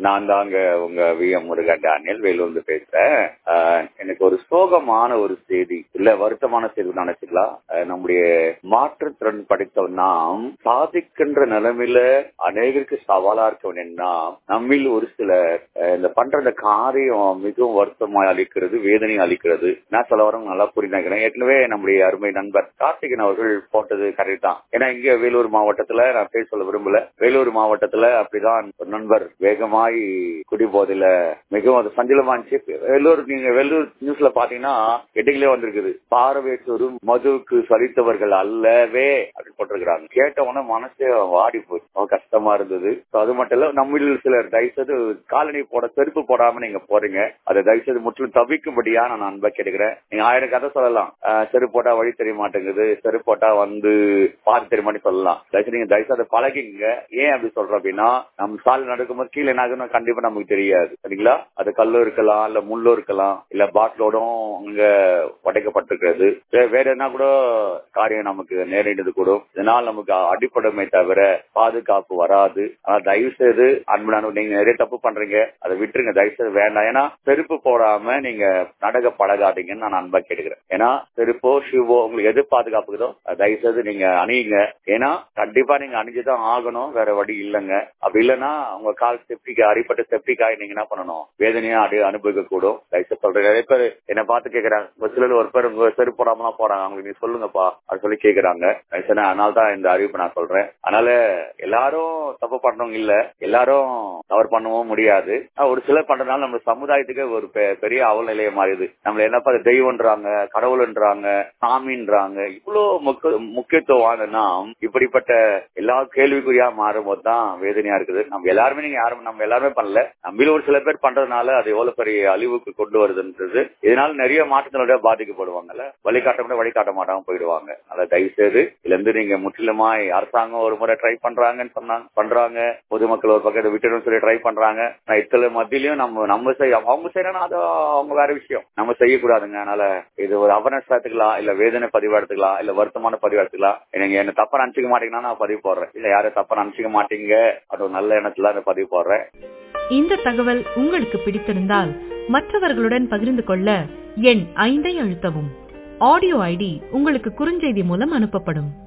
நான் தாங்க உங்க வி எம் முருகன் டேனியல் வேலூர்ந்து பேசுறேன் ஆஹ் எனக்கு ஒரு சோகமான ஒரு செய்தி இல்ல வருத்தமான செய்தி நினைச்சுக்கலாம் ஆஹ் நம்முடைய மாற்றுத்திறன் படைத்த நாம் சாதிக்கின்ற நிலைமையில அநேகருக்கு சவாலா இருக்கவன் என்ன நம்மில் ஒரு சிலர் ஆஹ் இந்த பண்ற இந்த காரியம் மிகவும் வருத்தமாய் அளிக்கிறது வேதனை அளிக்கிறது நான் சொல்ல வரவங்க நல்லா புரிஞ்சுக்கிறேன் ஏற்கனவே நம்முடைய அருமை நண்பர் கார்த்திகன் அவர்கள் போட்டது கரெக்ட் தான் ஏன்னா இங்க வேலூர் மாவட்டத்துல நான் பேர் சொல்ல விரும்பல வேலூர் மாவட்டத்துல அப்படிதான் ஒரு நண்பர் வேகமாய் குடிபோதையில மிகவும் அது சஞ்சலமா இருந்துச்சு வேலூர் நீங்க வேலூர் நியூஸ்ல பாத்தீங்கன்னா எட்டுகளே வந்திருக்குது பார்வையற்றோரும் மதுவுக்கு சலித்தவர்கள் அல்லவே அப்படின்னு போட்டிருக்கிறாங்க கேட்ட உடனே மனசே வாடி போச்சு ரொம்ப கஷ்டமா இருந்தது So அது மட்டும் இல்ல நம்மளில் சிலர் தயவுசெய்து காலனி போட செருப்பு போடாம நீங்க போறீங்க அதை தயவுசெய்து முற்றிலும் தவிக்கும்படியா நான் அன்பா கேட்டுக்கிறேன் நீங்க ஆயிரம் கதை சொல்லலாம் ஆஹ் செருப்பு போட்டா வழி தெரிய மாட்டேங்குது செருப்பு போட்டா வந்து பாத்து தெரிய மாட்டேன்னு சொல்லலாம் தயவுசெய்து நீங்க தயவுசெய்து அதை பழகிங்க ஏன் அப்படி சொல்றோம் அப்படின்னா நம்ம சாலை நடக்கும்போது கீழே என்ன ஆகுன்னு கண்டிப்பா நமக்கு தெரியாது சரிங்களா அது கல்லு இருக்கலாம் இல்ல முள்ளு இருக்கலாம் இல்ல பாட்டிலோடும் அங்க உடைக்கப்பட்டிருக்கிறது வே- வேற என்ன கூட காரியம் நமக்கு நேரிட்டது கூட இதனால் நமக்கு அடிப்படமே தவிர பாதுகாப்பு வராது ஆனா தயவு செய்து அன்புடான நீங்க நிறைய தப்பு பண்றீங்க அதை விட்டுருங்க தயவு செய்து வேண்டாம் ஏன்னா செருப்பு போடாம நீங்க நடக்க பழகாதீங்கன்னு நான் அன்பா கேட்டுக்கிறேன் ஏன்னா செருப்போ ஷூவோ உங்களுக்கு எது பாதுகாப்புக்குதோ அதை தயவு செய்து நீங்க அணியுங்க ஏன்னா கண்டிப்பா நீங்க அணிஞ்சுதான் ஆகணும் வேற வழி இல்லைங்க அப்படி இல்லைன்னா உங்க கால் செப்டிக்கு அடிப்பட்ட செப்டிக்காய் நீங்க என்ன பண்ணணும் வேதனையா அடி அனுபவிக்க கூடும் தயவுசெய்து சொல்றேன் நிறைய பேர் என்ன பார்த்து கேக்குறாங்க ஒரு சிலர் ஒரு பேர் உங்க செருப்பு போடாமலாம் போறாங்க அவங்களுக்கு நீ சொல்லுங்கப்பா அப்படின்னு சொல்லி கேக்குறாங்க தயவுசெய்து அதனால தான் இந்த அறிவிப்பு நான் சொல்றேன் அதனால எல்லாரும் தப்பு பண்றவங்க இல்ல எல்லாரும் தவறு பண்ணவும் முடியாது ஆனா ஒரு சிலர் பண்றதுனால நம்ம சமுதாயத்துக்கு ஒரு பெ- பெரிய அவல் நிலைய மாறிடுது நம்மள என்னப்பா இது தெய்வம்ன்றாங்க கடவுள்ன்றாங்க சாமின்றாங்க இவ்வளவு முக்க- முக்கியத்துவம் வாங்கினா இப்படிப்பட்ட எல்லா கேள்விக்குறியா மாறும் போது தான் வேதனையா இருக்குது நம்ம எல்லாருமே நீங்க யாரும் நம்ம எல்லாருமே பண்ணல நம்மள ஒரு சில பேர் பண்றதுனால அது எவ்வளவு பெரிய அழிவுக்கு கொண்டு வருதுன்றது இதனால நிறைய மாற்றத்தினோட பாதிக்கப்படுவாங்கல்ல வழிகாட்ட கூட வழிகாட்ட மாட்டாம போயிடுவாங்க அதை தயவு செய்து இதுல இருந்து நீங்க முற்றிலுமாய் அரசாங்கம் ஒரு முறை ட்ரை பண்றாங்கன்னு சொன்னாங்க பண்றாங்க பொதுமக்கள் ஒரு பக்கத்தை விட்டுடும் சொல்லி ட்ரை பண்றாங்க நான் இத்தனை மத்தியிலயும் நம்ம நம்ம செய்ய அவங்க செய்யறோம்னா அது அவங்க வேற விஷயம் நம்ம செய்யக்கூடாதுங்க அதனால இது ஒரு அவேர்னஸ் எடுத்துக்கலாம் இல்ல வேதனை பதிவு எடுத்துக்கலாம் இல்ல வருத்தமான பதிவு எடுத்துக்கலாம் நீங்க என்ன தப்பா நினைச்சுக்க மாட்டீங்கன்னா நான் பதிவு போடுறேன் இல்ல யாரும் தப்பா நினைச்சுக்க மாட்டீங்க அது ஒரு நல்ல எண்ணத்துல நான் பதிவு போடுறேன் இந்த தகவல் உங்களுக்கு பிடித்திருந்தால் மற்றவர்களுடன் பகிர்ந்து கொள்ள எண் ஐந்தை அழுத்தவும் ஆடியோ ஐடி உங்களுக்கு குறுஞ்செய்தி மூலம் அனுப்பப்படும்